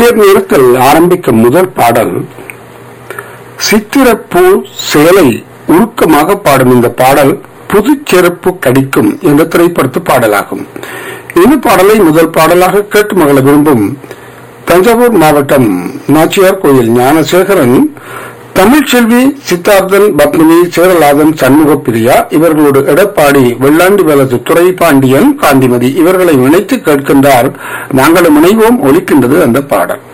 விடியற் நேரத்தில் ஆரம்பிக்கும் முதல் பாடல் சித்திரப்பூ சேலை உருக்கமாக பாடும் இந்த பாடல் புதுச்செருப்பு கடிக்கும் என்ற திரைப்படத்து பாடலாகும் இந்த பாடலை முதல் பாடலாக கேட்டு மகள விரும்பும் தஞ்சாவூர் மாவட்டம் நாச்சியார் கோயில் ஞானசேகரன் தமிழ்ச்செல்வி சித்தார்த்தன் பத்மினி சேரலாதன் சண்முக பிரியா இவர்களோடு எடப்பாடி வெள்ளாண்டி வலது துறை பாண்டியன் காந்திமதி இவர்களை இணைத்து கேட்கின்றார் நாங்களும் இணைவோம் ஒலிக்கின்றது அந்த பாடல்